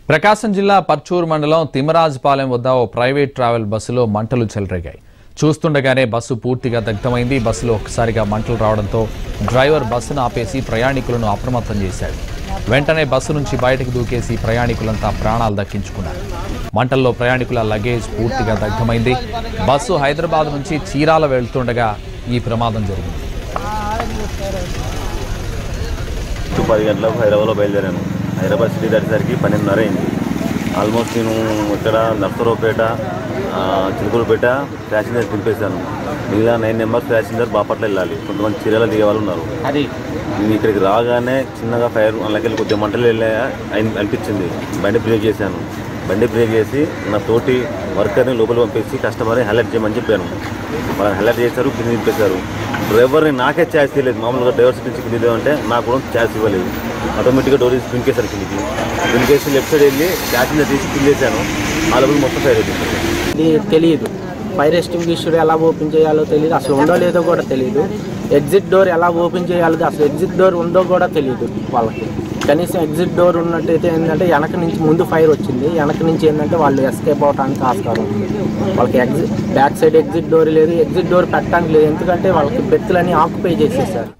ప్రకాశం జిల్లా పర్చూరు మండలం తిమ్మరాజుపాలెం వద్ద ఓ ప్రైవేట్ ట్రావెల్ బస్సులో మంటలు చెలరేగాయి చూస్తుండగానే బస్సు పూర్తిగా దగ్ధమైంది బస్సులో ఒక్కసారిగా మంటలు రావడంతో డ్రైవర్ బస్సును ఆపేసి ప్రయాణికులను అప్రమత్తం చేశాడు వెంటనే బస్సు నుంచి బయటకు దూకేసి ప్రయాణికులంతా ప్రాణాలు దక్కించుకున్నారు మంటల్లో ప్రయాణికుల లగేజ్ పూర్తిగా దగ్ధమైంది బస్సు హైదరాబాద్ నుంచి చీరాల వెళ్తుండగా ఈ ప్రమాదం జరిగింది ఇటు పది గంటలకు హైదరాబాద్లో బయలుదేరాను హైదరాబాద్ సిటీ దాటేసరికి పన్నెండున్నర అయింది ఆల్మోస్ట్ నేను ఇక్కడ నర్సరావుపేట ఆ, చిలుకూరుపేట ప్యాసింజర్ దింపేశాను మిగిలిన నైన్ నెంబర్స్ ప్యాసింజర్ బాపట్ల వెళ్ళాలి కొంతమంది చీరల దిగే వాళ్ళు ఉన్నారు అది నేను ఇక్కడికి రాగానే చిన్నగా ఫైర్ అందులోకి కొద్దిగా మంటలు వెళ్ళా అయి- అనిపించింది బండి బ్రేక్ చేశాను బండి బ్రేక్ చేసి నా తోటి వర్కర్ని లోపల పంపేసి కస్టమర్ని హైలైట్ చేయమని చెప్పాను వాళ్ళని హైలైట్ చేశారు కింద దింపేశారు డ్రైవర్ని నాకే ఛార్జ్ తీయలేదు మామూలుగా డ్రైవర్ సీట్ నుంచి కింద అంటే నాకు కూడా ఛార్జ్ ఇవ్వలేదు ఆటోమేటిక్గా డోర్ తీసి పింకేశారు కిందికి పింకేసి లెఫ్ట్ సైడ్ వెళ్ళి ప్యాసింజర్ తీసి కిందేశాను ఆ లోపల మొత్తం ఫైర్ అయిపోయింది ఇది తెలియదు ఫైర్ ఎస్టింగ్విషర్ ఎలా ఓపెన్ చేయాలో తెలియదు అసలు ఉందో లేదో కూడా తెలియదు ఎగ్జిట్ డోర్ ఎలా ఓపెన్ చేయాలో అసలు ఎగ్జిట్ డోర్ ఉందో కూడా తెలియదు వాళ్ళకి కనీసం ఎగ్జిట్ డోర్ ఉన్నట్టయితే ఏంటంటే వెనక నుంచి ముందు ఫైర్ వచ్చింది వెనక నుంచి ఏంటంటే వాళ్ళు ఎస్కేప్ అవడానికి ఆస్కారం ఉంది వాళ్ళకి exit back side exit door లేదు ఎగ్జిట్ డోర్ పెట్టడానికి లేదు ఎందుకంటే వాళ్ళకి బెత్తులని ఆక్యుపై చేసేసారు